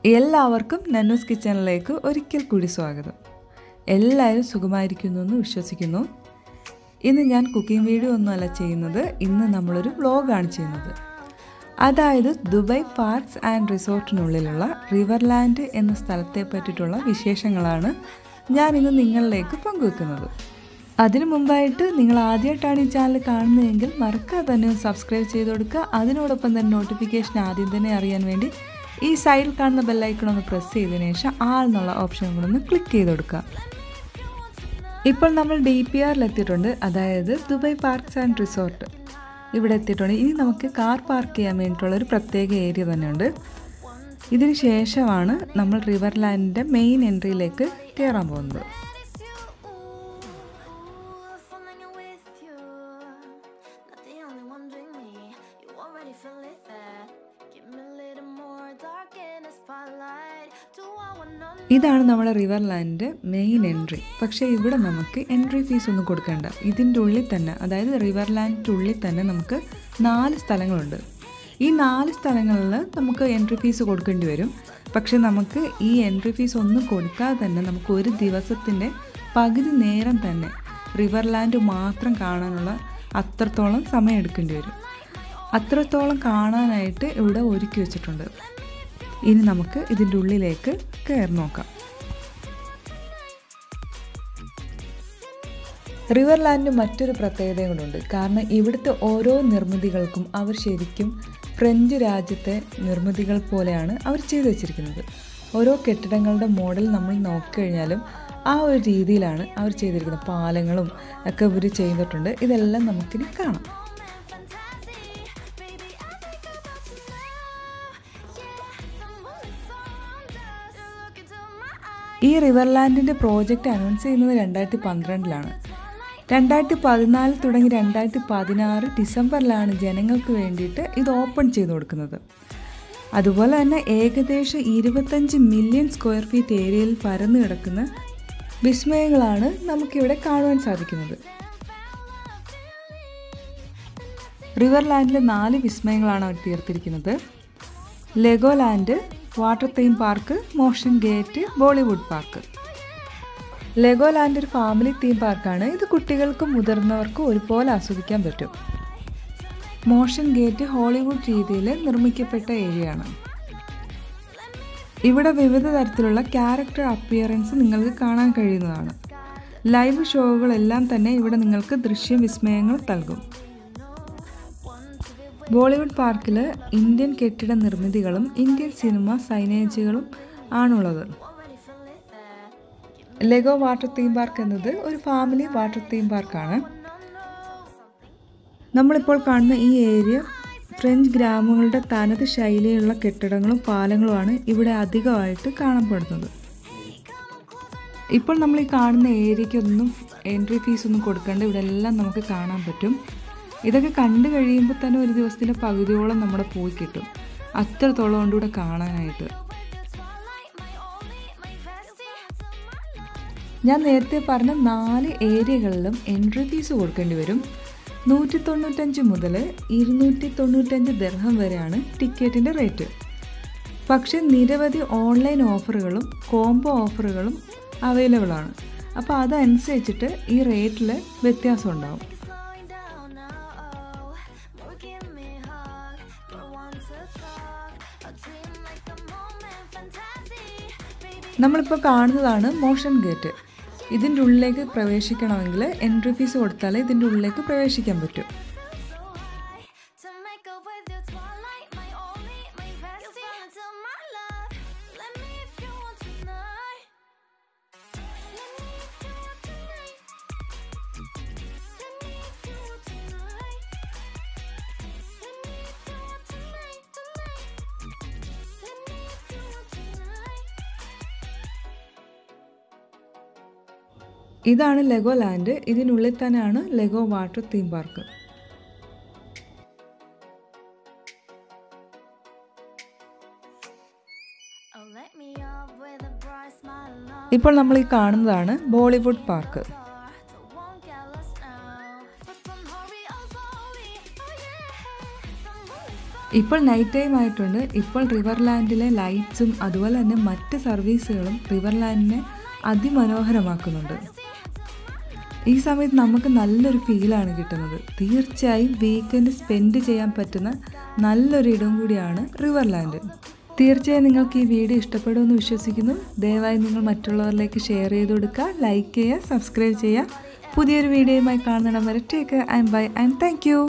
എല്ലാവർക്കും നന്നൂസ് കിച്ചണിലേക്ക് ഒരിക്കൽ കൂടി സ്വാഗതം എല്ലാവരും സുഖമായിരിക്കുന്നു എന്ന് വിശ്വസിക്കുന്നു ഇന്ന് ഞാൻ കുക്കിംഗ് വീഡിയോ ഒന്നുമല്ല ചെയ്യുന്നത് ഇന്ന് നമ്മളൊരു വ്ലോഗാണ് ചെയ്യുന്നത് അതായത് ദുബായ് പാർക്സ് ആൻഡ് റിസോർട്ടിനുള്ളിലുള്ള റിവർലാൻഡ് എന്ന സ്ഥലത്തെ പറ്റിയിട്ടുള്ള വിശേഷങ്ങളാണ് ഞാൻ ഇന്ന് നിങ്ങളിലേക്ക് പങ്കുവെക്കുന്നത് അതിനു മുമ്പായിട്ട് നിങ്ങൾ ആദ്യമായിട്ടാണ് ഈ ചാനൽ കാണുന്നതെങ്കിൽ മറക്കാതെ തന്നെ ഒന്ന് സബ്സ്ക്രൈബ് ചെയ്ത് കൊടുക്കുക അതിനോടൊപ്പം തന്നെ നോട്ടിഫിക്കേഷൻ ആദ്യം തന്നെ അറിയാൻ വേണ്ടി ഈ സൈഡിൽ കാണുന്ന ബെല്ലൈക്കൺ ഒന്ന് പ്രസ് ചെയ്തതിനു ശേഷം ആൾ എന്നുള്ള ഓപ്ഷൻ കൂടെ ഒന്ന് ക്ലിക്ക് ചെയ്ത് കൊടുക്കുക ഇപ്പോൾ നമ്മൾ ഡി പി ആറിൽ എത്തിയിട്ടുണ്ട് അതായത് ദുബായ് പാർക്സ് ആൻഡ് റിസോർട്ട് ഇവിടെ എത്തിയിട്ടുണ്ട് ഇനി നമുക്ക് കാർ പാർക്ക് ചെയ്യാൻ വേണ്ടിയിട്ടുള്ള ഒരു പ്രത്യേക ഏരിയ തന്നെയുണ്ട് ഇതിന് ശേഷമാണ് നമ്മൾ റിവർലാൻഡിൻ്റെ മെയിൻ എൻട്രിയിലേക്ക് കയറാൻ പോകുന്നത് Falling with you, not the only one doing me. You already feel it there. Give me a little more dark in the spotlight. Do I wanna ഇതാണ് നമ്മുടെ റിവർലാൻഡിൻ്റെ മെയിൻ എൻട്രി പക്ഷേ ഇവിടെ നമുക്ക് എൻട്രി ഫീസ് ഒന്നും കൊടുക്കേണ്ട ഇതിൻ്റെ ഉള്ളിൽ തന്നെ അതായത് റിവർലാൻഡിൻ്റെ ഉള്ളിൽ തന്നെ നമുക്ക് നാല് സ്ഥലങ്ങളുണ്ട് ഈ നാല് സ്ഥലങ്ങളിൽ നമുക്ക് എൻട്രി ഫീസ് കൊടുക്കേണ്ടി വരും പക്ഷെ നമുക്ക് ഈ എൻട്രി ഫീസ് ഒന്നും കൊടുക്കാതെ തന്നെ നമുക്ക് ഒരു ദിവസത്തിൻ്റെ പകുതി നേരം തന്നെ റിവർലാൻഡ് മാത്രം കാണാനുള്ള അത്രത്തോളം സമയം എടുക്കേണ്ടി വരും അത്രത്തോളം കാണാനായിട്ട് ഇവിടെ ഒരുക്കി വെച്ചിട്ടുണ്ട് ഇനി നമുക്ക് ഇതിൻ്റെ ഉള്ളിലേക്ക് കയറി നോക്കാം റിവർലാൻഡിന് മറ്റൊരു പ്രത്യേകതയും കൂടെ കാരണം ഇവിടുത്തെ ഓരോ നിർമ്മിതികൾക്കും അവർ ശരിക്കും ഫ്രഞ്ച് രാജ്യത്തെ നിർമ്മിതികൾ പോലെയാണ് അവർ ചെയ്തു വച്ചിരിക്കുന്നത് ഓരോ കെട്ടിടങ്ങളുടെ മോഡൽ നമ്മൾ നോക്കിക്കഴിഞ്ഞാലും ആ ഒരു രീതിയിലാണ് അവർ ചെയ്തിരിക്കുന്നത് പാലങ്ങളും ഒക്കെ ഇവർ ചെയ്തിട്ടുണ്ട് ഇതെല്ലാം നമുക്കിനി കാണാം ഈ റിവർലാൻഡിൻ്റെ പ്രോജക്റ്റ് അനൗൺസ് ചെയ്യുന്നത് രണ്ടായിരത്തി പന്ത്രണ്ടിലാണ് രണ്ടായിരത്തി പതിനാലിൽ തുടങ്ങി രണ്ടായിരത്തി പതിനാറ് ഡിസംബറിലാണ് ജനങ്ങൾക്ക് വേണ്ടിയിട്ട് ഇത് ഓപ്പൺ ചെയ്ത് കൊടുക്കുന്നത് അതുപോലെ തന്നെ ഏകദേശം ഇരുപത്തഞ്ച് മില്യൺ സ്ക്വയർ ഫീറ്റ് ഏരിയയിൽ പരന്നു കിടക്കുന്ന വിസ്മയങ്ങളാണ് നമുക്കിവിടെ കാണുവാൻ സാധിക്കുന്നത് റിവർലാൻഡിലെ നാല് വിസ്മയങ്ങളാണ് അവർ തീർത്തിരിക്കുന്നത് Legoland water theme park Motiongate Bollywood park Legoland ഒരു ഫാമിലി തീം പാർക്കാണ് ഇത് കുട്ടികൾക്കും മുതിർന്നവർക്കും ഒരുപോലെ ആസ്വദിക്കാൻ പറ്റും മോഷൻ ഗേറ്റ് ഹോളിവുഡ് രീതിയിൽ നിർമ്മിക്കപ്പെട്ട ഏരിയയാണ് ഇവിടെ വിവിധ തരത്തിലുള്ള ക്യാരക്ടർ അപ്പിയറൻസ് നിങ്ങൾക്ക് കാണാൻ കഴിയുന്നതാണ് ലൈവ് ഷോകളെല്ലാം തന്നെ ഇവിടെ നിങ്ങൾക്ക് ദൃശ്യ വിസ്മയങ്ങൾ നൽകും ബോളിവുഡ് പാർക്കിൽ ഇന്ത്യൻ കെട്ടിട നിർമ്മിതികളും ഇന്ത്യൻ സിനിമ സൈനേജുകളും ആണുള്ളത് ലെഗോ വാട്ടർ തീം പാർക്ക് എന്നത് ഒരു ഫാമിലി വാട്ടർ തീം പാർക്കാണ് നമ്മളിപ്പോൾ കാണുന്ന ഈ ഏരിയ ഫ്രഞ്ച് ഗ്രാമങ്ങളുടെ തനത് ശൈലിയിലുള്ള കെട്ടിടങ്ങളും പാലങ്ങളുമാണ് ഇവിടെ അധികമായിട്ട് കാണപ്പെടുന്നത് ഇപ്പോൾ നമ്മൾ ഈ കാണുന്ന ഏരിയയ്ക്കൊന്നും എൻട്രി ഫീസ് ഒന്നും കൊടുക്കേണ്ട ഇവിടെ എല്ലാം നമുക്ക് കാണാൻ പറ്റും ഇതൊക്കെ കണ്ടു കഴിയുമ്പോൾ തന്നെ ഒരു ദിവസത്തിൻ്റെ പകുതിയോളം നമ്മുടെ പോയി കിട്ടും അത്രത്തോളം കൊണ്ട് ഇവിടെ കാണാനായിട്ട് ഞാൻ നേരത്തെ പറഞ്ഞ നാല് ഏരിയകളിലും എൻട്രി ഫീസ് കൊടുക്കേണ്ടി വരും നൂറ്റി തൊണ്ണൂറ്റഞ്ച് മുതൽ ഇരുന്നൂറ്റി തൊണ്ണൂറ്റഞ്ച് ദർഹം വരെയാണ് ടിക്കറ്റിൻ്റെ റേറ്റ് പക്ഷെ നിരവധി ഓൺലൈൻ ഓഫറുകളും കോംബോ ഓഫറുകളും അവൈലബിൾ ആണ് അപ്പോൾ അതനുസരിച്ചിട്ട് ഈ റേറ്റിൽ വ്യത്യാസം ഉണ്ടാവും slowing down now? Oh, more give me a hug. Don't want to talk. A dream like a moment, fantasy. Baby, നമ്മളിപ്പോൾ കാണുന്നതാണ് മോഷൻ ഗേറ്റ് ഇതിൻ്റെ ഉള്ളിലേക്ക് പ്രവേശിക്കണമെങ്കിൽ എൻട്രി ഫീസ് കൊടുത്താലേ ഇതിൻ്റെ ഉള്ളിലേക്ക് പ്രവേശിക്കാൻ പറ്റും to make up with your twilight, my only, my best. You fell into my love. Let me if you want tonight. Let me if you want tonight. Let me if you want tonight. Let me if you want tonight, tonight. Let me if you want tonight. ഇതാണ് ലെഗോ Legoland ഇതിനുള്ളിൽ തന്നെയാണ് Lego water theme park Oh, let me up with a bright smile on. ഇപ്പോൾ നമ്മൾ ഈ കാണുന്നതാണ് Bollywood park So won't get lost now. But don't hurry, oh slowly. Oh yeah. The moon is ഇപ്പോൾ night time ആയിട്ടുണ്ട് ഇപ്പോൾ റിവർലാൻഡിലെ ലൈറ്റ്സും അതുപോലെ തന്നെ മറ്റ് സർവീസുകളും റിവർലാൻഡിനെ അതിമനോഹരമാക്കുന്നുണ്ട് ഈ സമയത്ത് നമുക്ക് നല്ലൊരു ഫീലാണ് കിട്ടുന്നത് തീർച്ചയായും വീക്കെൻഡ് സ്പെൻഡ് ചെയ്യാൻ പറ്റുന്ന നല്ലൊരു ഇടം കൂടിയാണ് റിവർലാൻഡ് തീർച്ചയായും നിങ്ങൾക്ക് ഈ വീഡിയോ ഇഷ്ടപ്പെടുമെന്ന് വിശ്വസിക്കുന്നു ദയവായി നിങ്ങൾ മറ്റുള്ളവരിലേക്ക് ഷെയർ ചെയ്ത് കൊടുക്കുക ലൈക്ക് ചെയ്യുക സബ്സ്ക്രൈബ് ചെയ്യുക പുതിയൊരു വീഡിയോയുമായി കാണുന്നിടം വരെ take I bye and thank